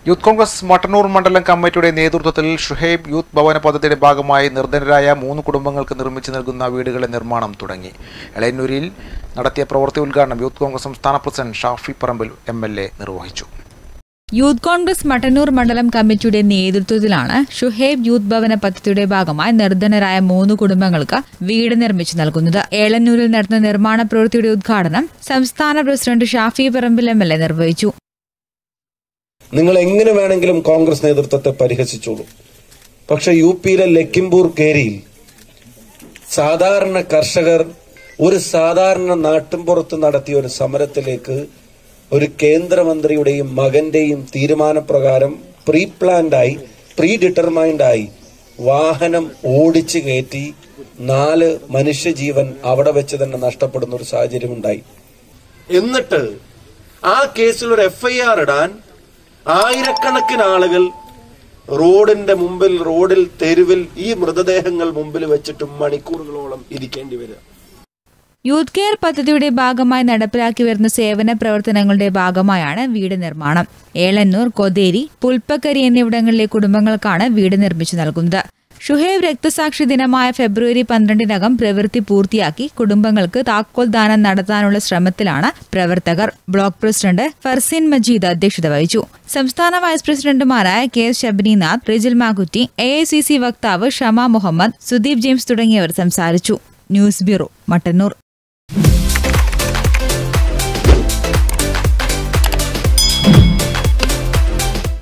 youth Congress Mattannur മണ്ഡലം കമ്മിറ്റിയുടെ നേതൃത്വത്തിൽ ഷുഹൈബ് യൂത്ത് ഭവന പദ്ധതിയുടെ ഭാഗമായി നിർധനരായ മൂന്ന് കുടുംബങ്ങൾക്ക് നിർമ്മിച്ചു നൽകുന്ന വീടുകളുടെ നിർമ്മാണം തുടങ്ങി എളയന്നൂരിൽ നടത്തിയ പ്രവൃത്തി ഉദ്ഘാടനം യൂത്ത് കോൺഗ്രസ് സംസ്ഥാന president Shafi Parambil M L A നിർവഹിച്ചു യൂത്ത് കോൺഗ്രസ് മട്ടന്നൂർ മണ്ഡലം കമ്മിറ്റിയുടെ നേതൃത്വത്തിലാണ് ഷുഹേബ് യൂത്ത് ഭവന പദ്ധതിയുടെ ഭാഗമായി നിർധനരായ മൂന്ന് കുടുംബങ്ങൾക്ക് വീട് നിർമ്മിച്ചു നൽകുന്നത് ഏളന്നൂരിൽ നടന്ന നിർമ്മാണ പ്രവൃത്തിയുടെ ഉദ്ഘാടനം സംസ്ഥാന president Shafi Parambil M L A നിർവഹിച്ചു നിങ്ങൾ എങ്ങനെ വേണമെങ്കിലും കോൺഗ്രസ് നേതൃത്വത്തെ പരിഹസിച്ചോളൂ പക്ഷെ യു പിയിലെ ലക്കിംപൂർ കേരിയിൽ സാധാരണ കർഷകർ ഒരു സാധാരണ നാട്ടിൻപുറത്ത് നടത്തിയ ഒരു സമരത്തിലേക്ക് ഒരു കേന്ദ്രമന്ത്രിയുടെയും മകന്റെയും തീരുമാനപ്രകാരം പ്രീ പ്ലാൻഡായി പ്രീ ഡിറ്റർമൈൻഡ് ആയി വാഹനം ഓടിച്ചു കയറ്റി നാല് മനുഷ്യജീവൻ അവിടെ വെച്ച് തന്നെ നഷ്ടപ്പെടുന്ന ഒരു സാഹചര്യം ഉണ്ടായി എന്നിട്ട് ആ കേസിൽ ഒരു എഫ്ഐആർ ഇടാൻ ആയിരക്കണക്കിന് ആളുകൾ റോഡിന്റെ മുമ്പിൽ റോഡിൽ തെരുവിൽ ഈ മൃതദേഹങ്ങൾ മുമ്പിൽ വെച്ചിട്ട് മണിക്കൂറുകളോളം ഇരിക്കേണ്ടി വരിക യൂത്ത് കെയർ പദ്ധതിയുടെ ഭാഗമായി നടപ്പിലാക്കി വരുന്ന സേവന പ്രവർത്തനങ്ങളുടെ ഭാഗമായാണ് വീട് നിർമ്മാണം ഏളന്നൂർ കൊതേരി പുൽപ്പക്കരി എന്നിവിടങ്ങളിലെ കുടുംബങ്ങൾക്കാണ് വീട് നിർമ്മിച്ചു നൽകുന്നത് ഷുഹൈബ് രക്തസാക്ഷി ദിനമായ ഫെബ്രുവരി പന്ത്രണ്ടിനകം പ്രവൃത്തി പൂർത്തിയാക്കി കുടുംബങ്ങൾക്ക് താക്കോൽ ദാനം നടത്താനുള്ള ശ്രമത്തിലാണ് പ്രവർത്തകർ ബ്ലോക്ക് പ്രസിഡന്റ് ഫർസീൻ മജീദ് അധ്യക്ഷത വഹിച്ചു സംസ്ഥാന വൈസ് പ്രസിഡന്റുമാരായ K S Sabarinath Rijil Makutty A I C C വക്താവ് ഷമ മുഹമ്മദ് സുദീപ് ജെയിംസ് തുടങ്ങിയവർ സംസാരിച്ചു ന്യൂസ് ബ്യൂറോ മട്ടന്നൂർ